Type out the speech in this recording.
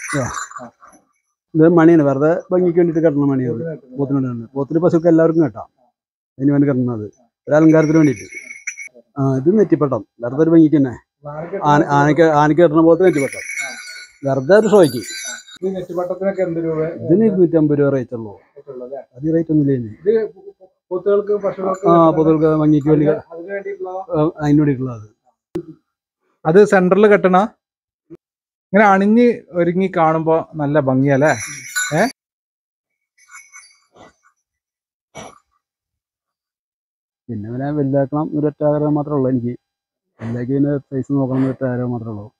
ഇത് മണിയാണ് വെറുതെ ഭംഗിക്ക് വേണ്ടിയിട്ട് കെട്ടണ മണിയാണ് പോത്തിന് വേണ്ടി പോത്തിന് പശുക്ക് എല്ലാവർക്കും കെട്ടാം അതിന് വേണ്ടി കെട്ടുന്നത് ഒരു അലങ്കാരത്തിന് വേണ്ടിയിട്ട് ആ ഇത് നെറ്റിപ്പട്ടം വെറുതെ ഒരു ഭംഗിക്ക് തന്നെ ആന ആനയ്ക്ക് ആനയ്ക്ക് കെട്ടണ പോലത്തെ നെറ്റിപ്പട്ടം വെറുതെ ഒരു ഷോയ്ക്ക് ഈ നെറ്റിപ്പട്ടത്തിനൊക്കെ എന്ത് രൂപ ഇതിന് ഇരുന്നൂറ്റമ്പത് രൂപ റേറ്റ് ഉള്ളൂ അല്ലേ അത് റേറ്റ് ഒന്നുമില്ല ഇതിന് ഇത് പോത്തുകൾക്ക് പശുക്കൾക്ക് ആ പൊതുവെ ഭംഗിക്ക് വേണ്ടി അതിന് അതിന് വേണ്ടിയിട്ടുള്ള ആ, അതിന് വേണ്ടിയിട്ടുള്ളത് അത് സെന്ററിൽ കെട്ടണ ഇങ്ങനെ അണിഞ്ഞ് ഒരുങ്ങി കാണുമ്പോ നല്ല ഭംഗിയല്ലേ പിന്നെ ഇവനെ വലുതാക്കണം ഒരു ഒറ്റ ആഗ്രഹം മാത്രമേ ഉള്ളൂ എനിക്ക് വലുതാക്കി പിന്നെ പൈസ നോക്കണം എന്നൊരു ഒറ്റ ആഗ്രഹം മാത്രമേ ഉള്ളൂ